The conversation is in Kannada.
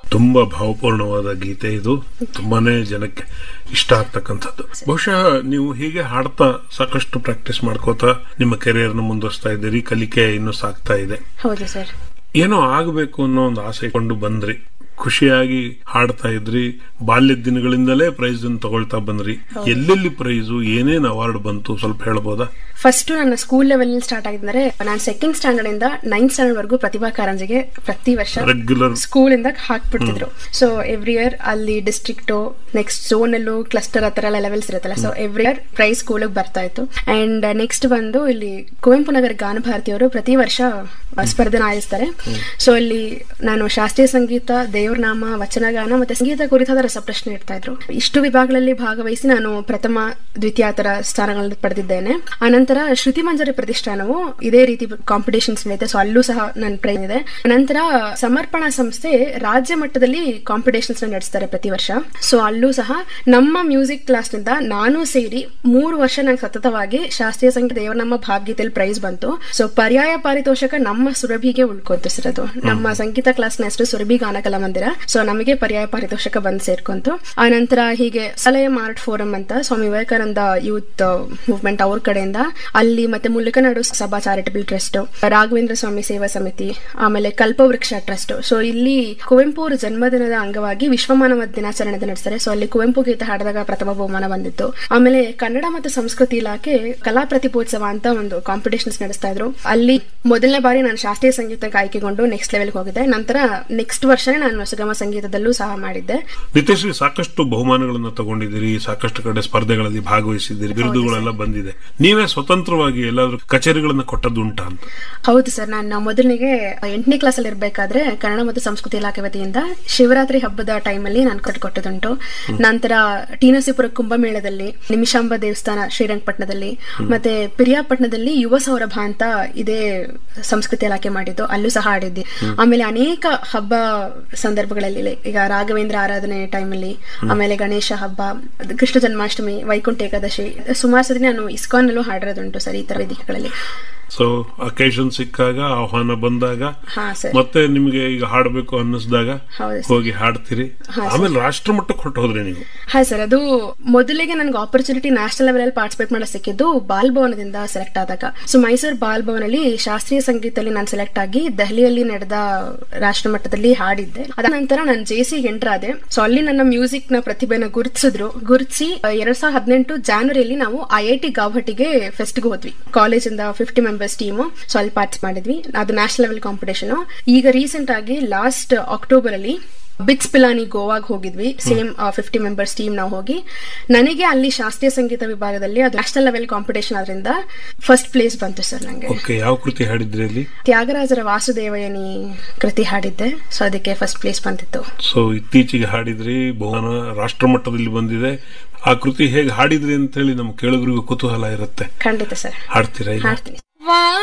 ತುಂಬಾ ಭಾವಪೂರ್ಣವಾದ ಗೀತೆ ಇದು ತುಂಬಾನೇ ಜನಕ್ಕೆ ಇಷ್ಟ ಆಗ್ತಕ್ಕಂಥದ್ದು ಬಹುಶಃ ನೀವು ಹೀಗೆ ಹಾಡ್ತಾ ಸಾಕಷ್ಟು ಪ್ರಾಕ್ಟೀಸ್ ಮಾಡ್ಕೋತಾ ನಿಮ್ಮ ಕೆರಿಯರ್ನ ಮುಂದುವರಿಸ್ತಾ ಇದ್ದೀರಿ ಕಲಿಕೆ ಇನ್ನೂ ಸಾಗ್ತಾ ಇದೆ ಹೌದು ಸರ್ ಏನೋ ಆಗಬೇಕು ಅನ್ನೋ ಒಂದು ಆಸೆ ಕೊಂಡು ಬಂದ್ರಿ ಖುಷಿಯಾಗಿ ಹಾಡ್ತಾ ಇದ್ರಿ ಬಾಲ್ಯದ ದಿನಗಳಿಂದಲೇ ಪ್ರೈಸ್ ತಗೊಳ್ತಾ ಬಂದ್ರಿ ಎಲ್ಲೆಲ್ಲಿ ಪ್ರೈಸು ಏನೇನ್ ಅವಾರ್ಡ್ ಬಂತು ಸ್ವಲ್ಪ ಹೇಳ್ಬೋದಾ ಫಸ್ಟ್ ನನ್ನ ಸ್ಕೂಲ್ ಲೆವೆಲ್ ಸ್ಟಾರ್ಟ್ ಆಗಿದ್ರೆ ನಾನು ಸೆಕೆಂಡ್ ಸ್ಟ್ಯಾಂಡರ್ಡ್ ಇಂದ ನೈನ್ತ್ ಸ್ಟ್ಯಾಂಡರ್ಡ್ ವರೆಗೂ ಪ್ರತಿಭಾ ಕಾರಂಜಿಗೆ ಪ್ರತಿ ವರ್ಷ ರೆಗ್ಯುಲರ್ ಸ್ಕೂಲ್ ಇಂದ ಹಾಕ್ಬಿಡ್ತಿದ್ರು ಸೊ ಎವ್ರಿ ಇಯರ್ ಅಲ್ಲಿ ಡಿಸ್ಟ್ರಿಕ್ಟ್ ನೆಕ್ಸ್ಟ್ ಝೋನ್ ಅಲ್ಲೂ ಕ್ಲಸ್ಟರ್ ಹತ್ರ ಎಲ್ಲ ಲೆವೆಲ್ಸ್ ಇರುತ್ತಲ್ಲ ಸೊ ಎವ್ರಿ ಇಯರ್ ಪ್ರೈಸ್ ಸ್ಕೂಲಿಗೆ ಬರ್ತಾ ಇತ್ತು ಅಂಡ್ ನೆಕ್ಸ್ಟ್ ಬಂದು ಇಲ್ಲಿ ಕುವೆಂಪು ನಗರ ಗಾನ ಭಾರತಿಯವರು ಪ್ರತಿ ವರ್ಷ ಆ, ಸ್ಪರ್ಧೆನ ಆಯೋಜಿಸ್ತಾರೆ ಸೊ ಅಲ್ಲಿ ನಾನು ಶಾಸ್ತ್ರೀಯ ಸಂಗೀತ ದೇವ್ರನಾಮ ವಚನಗಾನ ಮತ್ತೆ ಸಂಗೀತ ಕುರಿತಾದ ರಸಪ್ರಶ್ನೆ ಇಡ್ತಾ ಇದ್ರು ಇಷ್ಟು ವಿಭಾಗಗಳಲ್ಲಿ ಭಾಗವಹಿಸಿ ನಾನು ಪ್ರಥಮ ದ್ವಿತೀಯ ತರ ಸ್ಥಾನಗಳನ್ನು ಪಡೆದಿದ್ದೇನೆ ಆನಂತರ ಶ್ರುತಿ ಮಂಜರಿ ಪ್ರತಿಷ್ಠಾನವು ಇದೇ ರೀತಿ ಕಾಂಪಿಟೇಷನ್ಸ್ ನಡೆಯುತ್ತೆ ಸೊ ಅಲ್ಲೂ ಸಹ ನನ್ನ ಪ್ರೈಸ್ ಇದೆ ನಂತರ ಸಮರ್ಪಣಾ ಸಂಸ್ಥೆ ರಾಜ್ಯ ಮಟ್ಟದಲ್ಲಿ ಕಾಂಪಿಟೇಷನ್ಸ್ ನಡೆಸ್ತಾರೆ ಪ್ರತಿ ವರ್ಷ ಸೊ ಅಲ್ಲೂ ಸಹ ನಮ್ಮ ಮ್ಯೂಸಿಕ್ ಕ್ಲಾಸ್ ನಿಂದ ನಾನು ಸೇರಿ ಮೂರು ವರ್ಷ ನಂಗೆ ಸತತವಾಗಿ ಶಾಸ್ತ್ರೀಯ ಸಂಗೀತ ದೇವರನಮ್ಮ ಭಾವಗೀತೆಯಲ್ಲಿ ಪ್ರೈಸ್ ಬಂತು ಸೊ ಪರ್ಯಾಯ ಪಾರಿತೋಷಕ ನಮ್ಮ ಸುರಭಿಗೆ ಉಳ್ಕೊಂತು ಸರ್ ಅದು ನಮ್ಮ ಸಂಗೀತ ಕ್ಲಾಸ್ನ ಹೆಸರು ಸುರಭಿ ಗಾನಕಲಾ ಮಂದಿರ ಸೊ ನಮಗೆ ಪರ್ಯಾಯ ಪಾರಿತೋಷಕ ಬಂದು ಸೇರ್ಕೊಂತು ಆ ನಂತರ ಹೀಗೆ ಸಲಹೆ ಮಾರ್ಟ್ ಫೋರಂ ಅಂತ ಸ್ವಾಮಿ ವಿವೇಕಾನಂದ ಯೂತ್ ಮೂವ್ಮೆಂಟ್ ಅವ್ರ ಕಡೆಯಿಂದ ಅಲ್ಲಿ ಮತ್ತೆ ಮುಲ್ಕನಾಡು ಸಭಾ ಚಾರಿಟಬಲ್ ಟ್ರಸ್ಟ್ ರಾಘವೇಂದ್ರ ಸ್ವಾಮಿ ಸೇವಾ ಸಮಿತಿ ಆಮೇಲೆ ಕಲ್ಪವೃಕ್ಷ ಟ್ರಸ್ಟ್ ಸೊ ಇಲ್ಲಿ ಕುವೆಂಪು ಅವರ ಜನ್ಮದಿನದ ಅಂಗವಾಗಿ ವಿಶ್ವ ಮಾನವ ದಿನಾಚರಣೆ ನಡೆಸ್ತಾರೆ ಸೊ ಅಲ್ಲಿ ಕುವೆಂಪು ಗೀತೆ ಹಾಡಿದಾಗ ಪ್ರಥಮ ಬಹುಮಾನ ಬಂದಿತ್ತು ಆಮೇಲೆ ಕನ್ನಡ ಮತ್ತು ಸಂಸ್ಕೃತಿ ಇಲಾಖೆ ಕಲಾ ಪ್ರತಿಭೋತ್ಸವ ಅಂತ ಒಂದು ಕಾಂಪಿಟೇಷನ್ಸ್ ನಡೆಸ್ತಾ ಇದ್ರು ಅಲ್ಲಿ ಮೊದಲನೇ ಬಾರಿ ನಾನು ಶಾಸ್ತ್ರೀಯ ಸಂಗೀತಕ್ಕೆ ಆಯ್ಕೆಗೊಂಡು ನೆಕ್ಸ್ಟ್ ಲೆವೆಲ್ಗೆ ಹೋಗಿದ್ದೆ ನಂತರ ನೆಕ್ಸ್ಟ್ ವರ್ಷನೇ ನಾನು ಸುಗಮ ಸಂಗೀತದಲ್ಲೂ ಸಹ ಮಾಡಿದ್ದೆ ನಿತೇಶ್ರೀ ಸಾಕಷ್ಟು ಬಹುಮಾನಗಳನ್ನ ತಗೊಂಡಿದ್ದೀರಿ ಸಾಕಷ್ಟು ಕಡೆ ಸ್ಪರ್ಧೆಗಳಲ್ಲಿ ಭಾಗವಹಿಸಿದ್ದೀರಿ ಬಿರುದುಗಳೆಲ್ಲ ಬಂದಿದೆ ನೀವೇ ಸ್ವತಂತ್ರವಾಗಿ ಎಲ್ಲಾದ್ರೂ ಕಚೇರಿಗಳನ್ನ ಕೊಟ್ಟದ್ದುಂಟಾ ಅಂತ ಹೌದು ಸರ್ ನಾನು ಮೊದಲಿಗೆ ಎಂಟನೇ ಕ್ಲಾಸ್ ಅಲ್ಲಿ ಇರಬೇಕಾದ್ರೆ ಕನ್ನಡ ಮತ್ತು ಸಂಸ್ಕೃತಿ ಇಲಾಖೆ ವತಿಯಿಂದ ಶಿವರಾತ್ರಿ ಹಬ್ಬದ ಟೈಮಲ್ಲಿ ನಾನು ಕೊಟ್ಟು ಕೊಟ್ಟದುಂಟು ನಂತರ ಟಿ.ನರಸೀಪುರ ಕುಂಭಮೇಳದಲ್ಲಿ ನಿಮಿಷಾಂಬ ದೇವಸ್ಥಾನ ಶ್ರೀರಂಗಪಟ್ಟಣದಲ್ಲಿ ಮತ್ತೆ ಪಿರಿಯಾಪಟ್ಟಣದಲ್ಲಿ ಯುವ ಸೌರಭ ಅಂತ ಇದೇ ಸಂಸ್ಕೃತಿ ಇಲಾಖೆ ಮಾಡಿದ್ದು ಅಲ್ಲೂ ಸಹ ಆಡಿದ್ದೆ ಆಮೇಲೆ ಅನೇಕ ಹಬ್ಬ ಸಂದರ್ಭಗಳಲ್ಲಿ like ಈಗ ರಾಘವೇಂದ್ರ ಆರಾಧನೆ ಟೈಮಲ್ಲಿ ಆಮೇಲೆ ಗಣೇಶ ಹಬ್ಬ ಕೃಷ್ಣ ಜನ್ಮಾಷ್ಟಮಿ ವೈಕುಂಠ ಏಕಾದಶಿ ಸುಮಾರು ಸತಿ ನಾನು ಇಸ್ಕಾನ್ ಅಲ್ಲೂ ಹಾಡಿರೋದುಂಟು ಸರ್ ಈ ತರ ವೇದಿಕೆಗಳಲ್ಲಿ ಸೊ ಅಕೇಶನ್ ಸಿಕ್ಕಾಗ ಆಹ್ವಾನ ಬಂದಾಗ ಹಾ ಸರ್ ಮತ್ತೆ ನಿಮ್ಗೆ ಈಗ ಹಾಡಬೇಕು ಅನ್ನಿಸ್ದಾಗ ಹೌದು ಸರ್. ಹೋಗಿ ಹಾಡ್ತೀರಿ ಹಾ, ಸರ್. ಆಮೇಲೆ ರಾಷ್ಟ್ರ ಮಟ್ಟಕ್ಕೆ ಹೊರಟು ಹೋದ್ರಿ ನೀವು ಹಾ ಸರ್ ಅದು ಮೊದಲಿಗೆ ನನಗೆ ಆಪರ್ಚುನಿಟಿ ನ್ಯಾಷನಲ್ ಲೆವೆಲ್ ಅಲ್ಲಿ ಪಾರ್ಟಿಸಿಪೇಟ್ ಮಾಡೋ ಸಿಕ್ಕಿದ್ದು ಬಾಲ್ ಭವನದಿಂದ ಸೆಲೆಕ್ಟ್ ಆದಾಗ ಸೊ ಮೈಸೂರು ಬಾಲ್ ಭವನಲ್ಲಿ ಶಾಸ್ತ್ರೀಯ ಸಂಗೀತದಲ್ಲಿ ನಾನು ಸೆಲೆಕ್ಟ್ ಆಗಿ ದೆಹಲಿಯಲ್ಲಿ ನಡೆದ ರಾಷ್ಟ್ರ ಮಟ್ಟದಲ್ಲಿ ಹಾಡಿದ್ದೆ ಅದ ನಂತರ ನಾನು ಜೆ ಸಿ ಎಂಟರ್ ಆದೆ ಸೊ ಅಲ್ಲಿ ನನ್ನ ಮ್ಯೂಸಿಕ್ ನ ಪ್ರತಿಭೆನ ಗುರುತಿಸಿದ್ರು ಗುರುತಿಸಿ ಎರಡ್ ಸಾವಿರದ ಹದಿನೆಂಟು ಜಾನ್ವರಿಯಲ್ಲಿ ನಾವು ಐ ಐ ಟಿ ಗೌಹಟಿಗೆ ಫೆಸ್ಟ್ಗೆ ಹೋದ್ವಿ ಕಾಲೇಜಿಂದ ಫಿಫ್ಟಿ ಮೆಂಬರ್ಸ್ ಟೀಮು ಸೊ ಅಲ್ಲಿ ಪಾರ್ಟಿಸ್ ಮಾಡಿದ್ವಿ ಅದು ನ್ಯಾಷನಲ್ ಲೆವೆಲ್ ಕಾಂಪಿಟೇಷನ್ ಈಗ ರೀಸೆಂಟ್ ಆಗಿ ಲಾಸ್ಟ್ ಅಕ್ಟೋಬರ್ ಅಲ್ಲಿ ಬಿಟ್ಸ್ ಪಿಲಾನಿ ಗೋವಾಗ್ ಹೋಗಿದ್ವಿ ಸೇಮ್ ಫಿಫ್ಟಿ ಮೆಂಬರ್ಸ್ ಟೀಮ್ ನಾವು ಹೋಗಿ ನನಗೆ ಅಲ್ಲಿ ಶಾಸ್ತ್ರೀಯ ಸಂಗೀತ ವಿಭಾಗದಲ್ಲಿ ಅದು ನ್ಯಾಷನಲ್ ಲೆವೆಲ್ ಕಾಂಪಿಟೇಷನ್ ಆದ್ರಿಂದ ಫಸ್ಟ್ ಪ್ಲೇಸ್ ಬಂತು ಸರ್ ನಂಗೆ ಓಕೆ ಯಾವ ಕೃತಿ ಹಾಡಿದ್ರಿ ಅಲ್ಲಿ ತ್ಯಾಗರಾಜರ ವಾಸುದೇವಯನಿ ಕೃತಿ ಹಾಡಿದ್ದೆ ಸೊ ಅದಕ್ಕೆ ಫಸ್ಟ್ ಪ್ಲೇಸ್ ಬಂದಿತ್ತು ಸೊ ಇತ್ತೀಚೆಗೆ ಹಾಡಿದ್ರಿ ಬಹುಮಾನ ರಾಷ್ಟ್ರ ಮಟ್ಟದಲ್ಲಿ ಬಂದಿದೆ ಆ ಕೃತಿ ಹೇಗೆ ಹಾಡಿದ್ರಿ ಅಂತ ಹೇಳಿ ನಮ್ಮ ಕೇಳುಗರಿಗೂ ಕುತೂಹಲ ಇರುತ್ತೆ ಖಂಡಿತ ಸರ್ ಹಾಡ್ತೀರಾ ಈಗ ಹಾಡ್ತೀನಿ